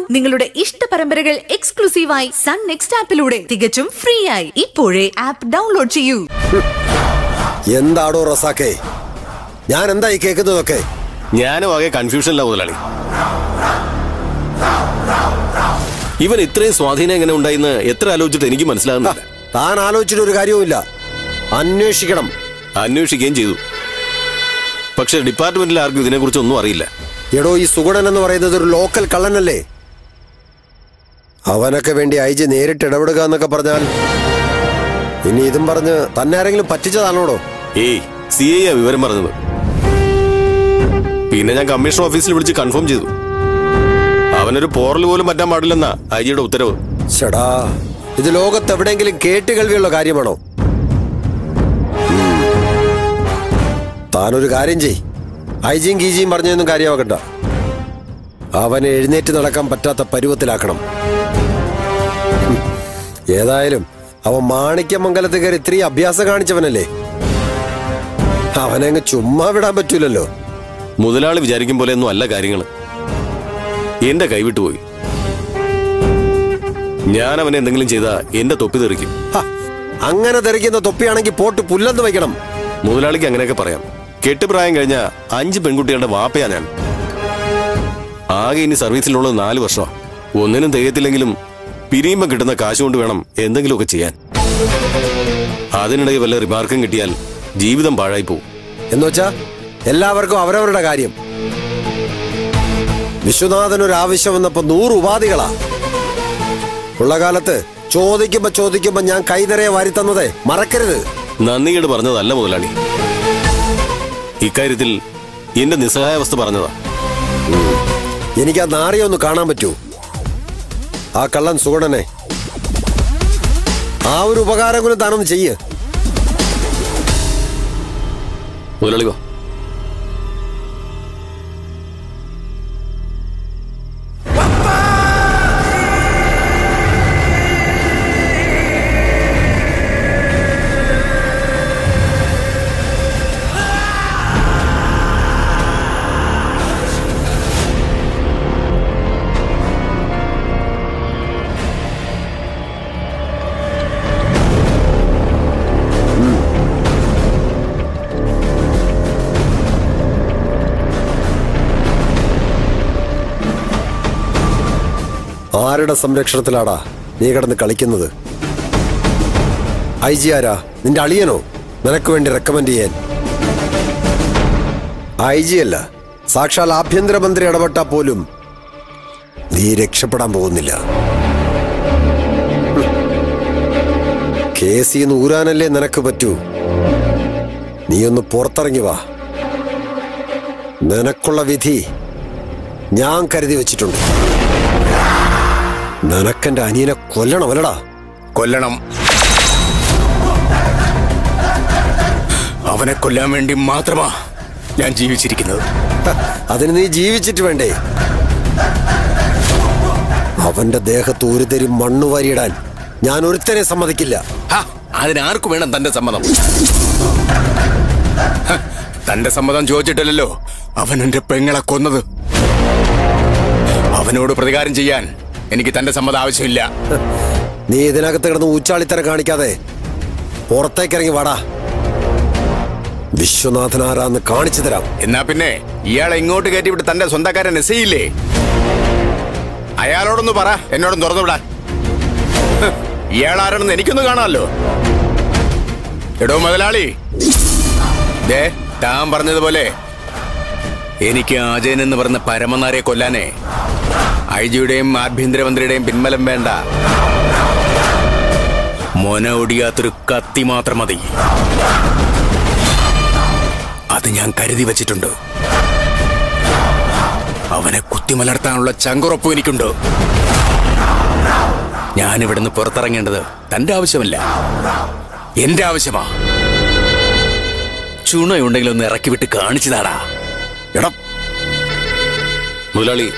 നിങ്ങളുടെ ഇഷ്ട പരമ്പരകൾ എക്സ്ക്ലൂസീവായി സൺ നെക്സ്റ്റ് ആപ്പിലൂടെ തികച്ചും ഫ്രീ ആയി ഇപ്പോഴേ ആപ്പ് ഡൗൺലോഡ് ചെയ്യൂ എന്താടോ റസാക്കേ ഞാൻ എന്താ ഈ കേൾക്കുന്നതൊക്കെ ഞാനും ആകെ കൺഫ്യൂഷനില്ല മുതലാളി ഇവൻ ഇത്രയും സ്വാധീനം എങ്ങനെ ഉണ്ടായിന്ന് എത്ര ആലോചിച്ചിട്ട് എനിക്ക് മനസ്സിലാകുന്നില്ല താൻ ആലോചിച്ചിട്ട് ഒരു കാര്യവുമില്ല അന്വേഷിക്കണം അന്വേഷിക്കുകയും ചെയ്തു പക്ഷെ ഡിപ്പാർട്ട്മെന്റിൽ ആർക്കും ഇതിനെക്കുറിച്ച് ഒന്നും അറിയില്ല എടോ ഈ സുഗുണൻ എന്ന് പറയുന്നത് ഒരു ലോക്കൽ കള്ളനല്ലേ അവനൊക്കെ വേണ്ടി ഐ ജി നേരിട്ട് ഇടപെടുക എന്നൊക്കെ പറഞ്ഞാൽ ഇനി ഇതും പറഞ്ഞ് തന്നെ ആരെങ്കിലും പറ്റിച്ചതാണോടോ ഏയ് സി ഐ ആ വിവരം പറഞ്ഞത് പിന്നെ ഞാൻ കമ്മീഷണർ ഓഫീസിൽ വിളിച്ച് കൺഫേം ചെയ്തു അവനൊരു പോറൽ പോലും പറ്റാൻ പാടില്ലെന്നാ ഐ ജിയുടെ ഉത്തരവ് ചേടാ ഇത് ലോകത്ത് എവിടെയെങ്കിലും കേട്ട് കേൾവിയുള്ള കാര്യമാണോ ഉം. താനൊരു കാര്യം ചെയ് ഐജിയും ഗീജിയും പറഞ്ഞതൊന്നും കാര്യമാക്കണ്ട അവനെ എഴുന്നേറ്റ് നടക്കാൻ പറ്റാത്ത പരുവത്തിലാക്കണം ഉം. ഏതായാലും അവൻ മാണിക്യമംഗലത്ത് കയറി ഇത്രയും അഭ്യാസം കാണിച്ചവനല്ലേ അവനെ അങ്ങ് ചുമ്മാ വിടാൻ പറ്റൂലല്ലോ മുതലാളി വിചാരിക്കും പോലെ ഒന്നും അല്ല കാര്യങ്ങൾ എന്റെ കൈവിട്ടുപോയി ഞാൻ അവനെ എന്തെങ്കിലും ചെയ്താ എന്റെ തൊപ്പി തെറിക്കും ഹ, അങ്ങനെ തെറിക്കുന്ന തൊപ്പിയാണെങ്കിൽ പോട്ട് പുല്ലെന്ന് വയ്ക്കണം മുതലാളിക്ക് അങ്ങനെയൊക്കെ പറയാം കെട്ടുപ്രായം കഴിഞ്ഞ അഞ്ച് പെൺകുട്ടികളുടെ വാപ്പയാ ഞാൻ ആകെ ഇനി സർവീസിലുള്ളത് നാല് വർഷം ഒന്നിനും തികയത്തില്ലെങ്കിലും പിരിയുമ്പോ കിട്ടുന്ന കാശ് കൊണ്ട് വേണം എന്തെങ്കിലുമൊക്കെ ചെയ്യാൻ അതിനിടയിൽ വല്ല റിമാർക്കും കിട്ടിയാൽ ജീവിതം പാഴായി പോവും എന്നുവെച്ചാ എല്ലാവർക്കും അവരവരുടെ കാര്യം വിശ്വനാഥൻ ഒരു ആവശ്യം വന്നപ്പോ നൂറ് ഉപാധികളാ ഉള്ള കാലത്ത് ചോദിക്കുമ്പോ ചോദിക്കുമ്പോ ഞാൻ കൈതറയെ വാരിത്തന്നതേ മറക്കരുത് നന്ദികേട് പറഞ്ഞതല്ല മുതലാളി ഇക്കാര്യത്തിൽ എന്റെ നിസ്സഹായാവസ്ഥ പറഞ്ഞതാ എനിക്ക് ആ നാറിയെ ഒന്ന് കാണാൻ പറ്റൂ ആ കള്ളൻ സുഗുണനെ ആ ഒരു ഉപകാരം കൂടി താനൊന്ന് ചെയ്യ് മുതലാളി വാ ആരുടെ സംരക്ഷണത്തിലാടാ നീ കിടന്ന് കളിക്കുന്നത് ഐ ജി ആരാ നിന്റെ അളിയനോ നിനക്ക് വേണ്ടി റെക്കമെൻഡ് ചെയ്യാൻ ഐ ജി അല്ല സാക്ഷാൽ ആഭ്യന്തരമന്ത്രി ഇടപെട്ടാ പോലും നീ രക്ഷപ്പെടാൻ പോകുന്നില്ല കേസിൽ നിന്ന് ഊരാനല്ലേ നിനക്ക് പറ്റൂ നീ ഒന്ന് പുറത്തിറങ്ങി വാ നിനക്കുള്ള വിധി ഞാൻ കരുതി വെച്ചിട്ടുണ്ട് നിനക്കെന്റെ അനിയനെ കൊല്ലണം അല്ലടാ കൊല്ലണം അവനെ കൊല്ലാൻ വേണ്ടി മാത്രമാ ഞാൻ ജീവിച്ചിരിക്കുന്നത് ഹ, അതിന് നീ ജീവിച്ചിട്ട് വേണ്ടേ അവന്റെ ദേഹത്ത് ഒരു തരി മണ്ണ് വാരിയിടാൻ ഞാൻ ഒരുത്തനെ സമ്മതിക്കില്ല ഹ, അതിനാർക്കു വേണം തന്റെ സമ്മതം ഹ, തന്റെ സമ്മതം ചോദിച്ചിട്ടല്ലോ അവൻ എന്റെ പെങ്ങളെ കൊന്നത് അവനോട് പ്രതികാരം ചെയ്യാൻ എനിക്ക് തന്റെ സമ്മതം ആവശ്യമില്ല നീ ഇതിനകത്ത് കിടന്ന് ഊച്ചാളിത്തരം കാണിക്കാതെ പുറത്തേക്കിറങ്ങി വാടാ വിശ്വനാഥൻ ആരാന്ന് കാണിച്ചു തരാം എന്നാ പിന്നെ ഇയാളെ ഇങ്ങോട്ട് കയറ്റിവിട്ട് തന്റെ സ്വന്തക്കാരൻ എസയില്ലേ അയാളോടൊന്ന് പറ എന്നോടും തുറന്നു വിടാൻ ഹ്, ഇയാൾ ആരാണെന്ന് എനിക്കൊന്ന് കാണാമല്ലോ എടോ മുതലാളി ദേ താൻ പറഞ്ഞതുപോലെ എനിക്ക് അജയൻ എന്ന് പറഞ്ഞ പരമനാരെ കൊല്ലാനേ ഐ ജിയുടെയും ആഭ്യന്തരമന്ത്രിയുടെയും പിൻബലം വേണ്ട മൊന ഒടിയാത്തൊരു കത്തി മാത്രം മതി അത് ഞാൻ കരുതി വച്ചിട്ടുണ്ട് അവനെ കുത്തിമലർത്താനുള്ള ചങ്കുറപ്പും എനിക്കുണ്ട് ഞാൻ ഇവിടുന്ന് പുറത്തിറങ്ങേണ്ടത് തന്റെ ആവശ്യമല്ല എന്റെ ആവശ്യമാ ചുണയുണ്ടെങ്കിൽ ഒന്ന് ഇറക്കി വിട്ട് കാണിച്ചതാടാ എടാ മുതലാളി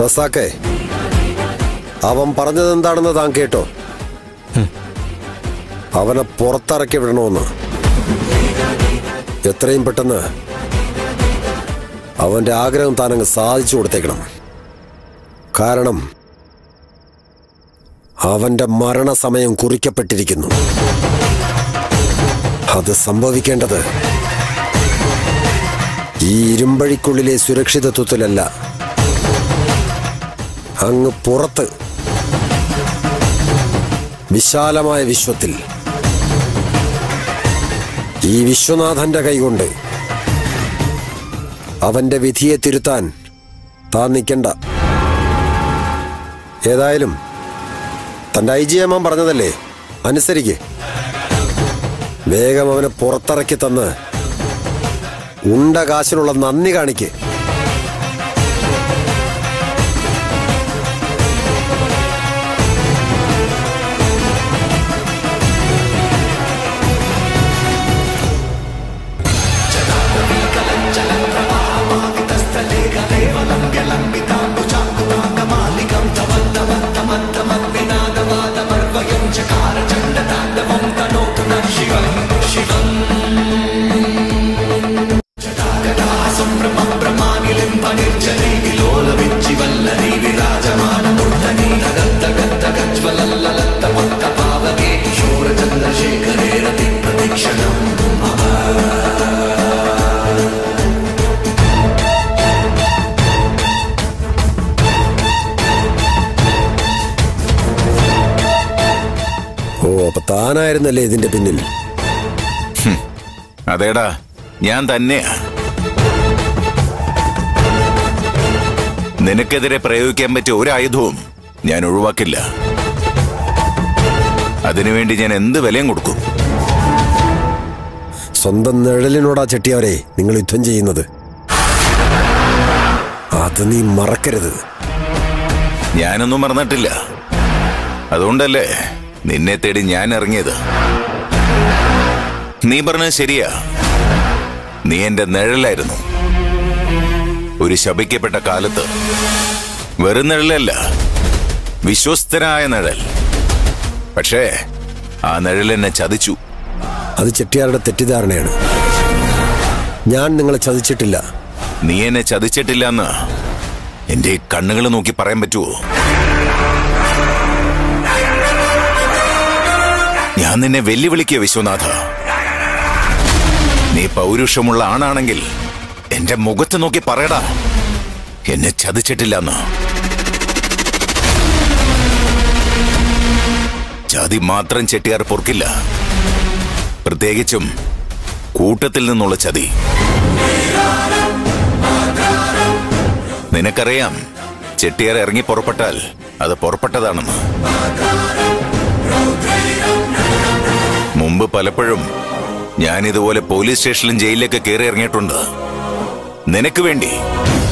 റസാക്കെ അവൻ പറഞ്ഞത് എന്താണെന്ന് താൻ കേട്ടോ അവനെ പുറത്തിറക്കി വിടണമെന്ന് എത്രയും പെട്ടെന്ന് അവന്റെ ആഗ്രഹം താനങ്ങ് സാധിച്ചു കൊടുത്തേക്കണം കാരണം അവന്റെ മരണസമയം കുറിക്കപ്പെട്ടിരിക്കുന്നു അത് സംഭവിക്കേണ്ടത് ഈ ഇരുമ്പഴിക്കുള്ളിലെ സുരക്ഷിതത്വത്തിലല്ല അങ്ങ് പുറത്ത് വിശാലമായ വിശ്വത്തിൽ ഈ വിശ്വനാഥന്റെ കൈകൊണ്ട് അവന്റെ വിധിയെ തിരുത്താൻ താൻ നിൽക്കണ്ട ഏതായാലും തന്റെ ഐ ജി എമ്മൻ പറഞ്ഞതല്ലേ അനുസരിക്ക് വേഗം അവനെ പുറത്തിറക്കി തന്ന് ഉണ്ട കാശിനുള്ള നന്ദി കാണിക്ക് ഓ അപ്പൊ താനായിരുന്നല്ലേ ഇതിന്റെ പിന്നിൽ അതേടാ ഞാൻ തന്നെയാ നിനക്കെതിരെ പ്രയോഗിക്കാൻ പറ്റിയ ഒരു ആയുധവും ഞാൻ ഒഴിവാക്കില്ല അതിനുവേണ്ടി ഞാൻ എന്ത് വിലയും കൊടുക്കും സ്വന്തം നിഴലിനോടാ ചെട്ടിയവരെ നിങ്ങൾ യുദ്ധം ചെയ്യുന്നത് അത് നീ മറക്കരുത് ഞാനൊന്നും മറന്നിട്ടില്ല അതുകൊണ്ടല്ലേ നിന്നെ തേടി ഞാൻ ഇറങ്ങിയത് നീ പറഞ്ഞത് ശരിയാ നീ എന്റെ നിഴലായിരുന്നു ഒരു ശപിക്കപ്പെട്ട കാലത്ത് വെറും നിഴലല്ല വിശ്വസ്തനായ നിഴൽ പക്ഷേ ആ നിഴൽ എന്നെ ചതിച്ചു അത് ചെട്ടിയാരുടെ തെറ്റിദ്ധാരണയാണ് ഞാൻ നിങ്ങളെ ചതിച്ചിട്ടില്ല നീ എന്നെ ചതിച്ചിട്ടില്ലെന്ന് എന്റെ ഈ കണ്ണുകൾ നോക്കി പറയാൻ പറ്റുമോ ഞാൻ നിന്നെ വെല്ലുവിളിക്കുക വിശ്വനാഥ നീ പൗരുഷമുള്ള ആണാണെങ്കിൽ എന്റെ മുഖത്ത് നോക്കി പറയടാ എന്നെ ചതിച്ചിട്ടില്ലെന്ന് ചതി മാത്രം ചെട്ടിയാർ പൊറുക്കില്ല പ്രത്യേകിച്ചും കൂട്ടത്തിൽ നിന്നുള്ള ചതി നിനക്കറിയാം ചെട്ടിയാർ ഇറങ്ങി പുറപ്പെട്ടാൽ അത് പുറപ്പെട്ടതാണെന്ന് മുമ്പ് പലപ്പോഴും ഞാൻ ഇതുപോലെ പോലീസ് സ്റ്റേഷനിലും ജയിലിലൊക്കെ കയറി ഇറങ്ങിയിട്ടുണ്ട് നിനക്ക് വേണ്ടി